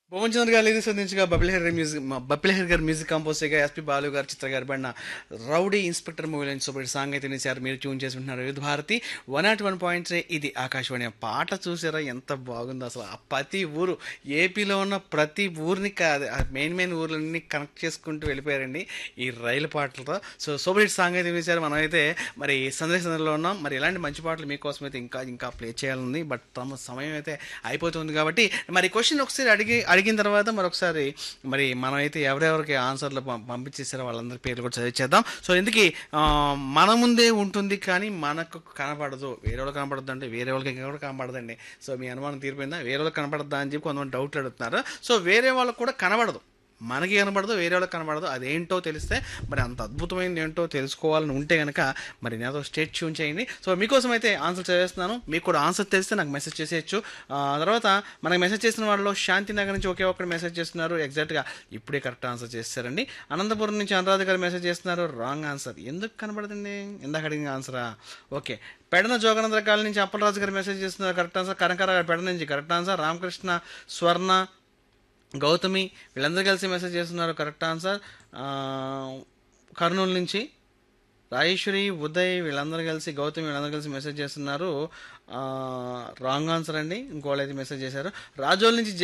భువన్ చంద్ర గారు లిరిక్స్ అందించగా బబిల్ హెర్ మ్యూజిక్ బబిల్ హెర్ గారు మ్యూజిక్ కంపోజ్ చేయగా ఎస్పి బాలు గారు చిత్ర గారు పడిన రౌడీ ఇన్స్పెక్టర్ మూవీలో సూపర్ సాంగ్ అయితే నిలిచారు మీరు ట్యూన్ చేసి ఉంటున్నారు Vividh Bharati one naught one point ఇది ఆకాశవాణి ఆ పాట చూసారా ఎంత బాగుందో అసలు ఆ ప్రతి ఊరు ఏపీలో ఉన్న ప్రతి ఊరిని మెయిన్ మెయిన్ ఊర్లన్నీ కనెక్ట్ చేసుకుంటూ వెళ్ళిపోయారండి ఈ రైలు పాటలతో సో సూపర్ హిట్ సాంగ్ అయితే వినిచారు మనం అయితే మరి సందేశ సందర్లో ఉన్నాం మరి ఇలాంటి మంచి పాటలు మీకోసం అయితే ఇంకా ఇంకా ప్లే చేయాలని బట్ తమ సమయం అయితే అయిపోతుంది కాబట్టి మరి క్వశ్చన్ ఒకసారి అడిగి అడిగిన తర్వాత మరొకసారి మరి మనం అయితే ఎవరెవరికి ఆన్సర్లు పం- పంపించేసారో వాళ్ళందరి పేర్లు కూడా చదివించేద్దాం సో ఇందుకే మన ముందే ఉంటుంది కానీ మనకు కనపడదు వేరే వాళ్ళకి కనపడదు అంటే వేరే వాళ్ళకి కూడా కనపడదండి సో మీ అనుమానం తీరిపోయిందా వేరే వాళ్ళకి కనపడదా అని చెప్పి కొంతమంది డౌట్లు అడుగుతున్నారు సో వేరే వాళ్ళకి కూడా కనబడదు మనకి కనబడదు వేరే వాళ్ళకి కనబడదు అదేంటో తెలిస్తే మరి అంత అద్భుతమైనది ఏంటో తెలుసుకోవాలని ఉంటే కనుక మరి నాతో స్టేట్ ట్యూన్ చేయండి సో మీకోసం అయితే ఆన్సర్ చదివేస్తున్నాను మీకు కూడా ఆన్సర్ తెలిస్తే నాకు మెసేజ్ చేసేయచ్చు ఆ తర్వాత మనకి మెసేజ్ చేసిన వాళ్ళలో శాంతి నగర్ నుంచి ఒకే ఒక్కరు మెసేజ్ చేస్తున్నారు ఎగ్జాక్ట్గా ఇప్పుడే కరెక్ట్ ఆన్సర్ చేస్తారండి అనంతపురం నుంచి అనురాధ గారు మెసేజ్ చేస్తున్నారు రాంగ్ ఆన్సర్ ఎందుకు కనబడుతుంది ఇందాక అడిగిన ఆన్సరా ఓకే పెడన జోగనంద్ర కాలనీ నుంచి అప్పలరాజు గారు మెసేజ్ చేస్తున్నారు కరెక్ట్ ఆన్సర్ కనకర గారు పెడ నుంచి కరెక్ట్ ఆన్సర్ రామకృష్ణ స్వర్ణ గౌతమి వీళ్ళందరూ కలిసి మెసేజ్ చేస్తున్నారు కరెక్ట్ ఆన్సర్ ఆ, కర్నూలు నుంచి రాజేశ్వరి ఉదయ్ వీళ్ళందరూ కలిసి గౌతమి వీళ్ళందరూ కలిసి మెసేజ్ చేస్తున్నారు రాంగ్ ఆన్సర్ అండి ఇంకోళ్ళు అయితే మెసేజ్ చేశారు రాజోల్ నుంచి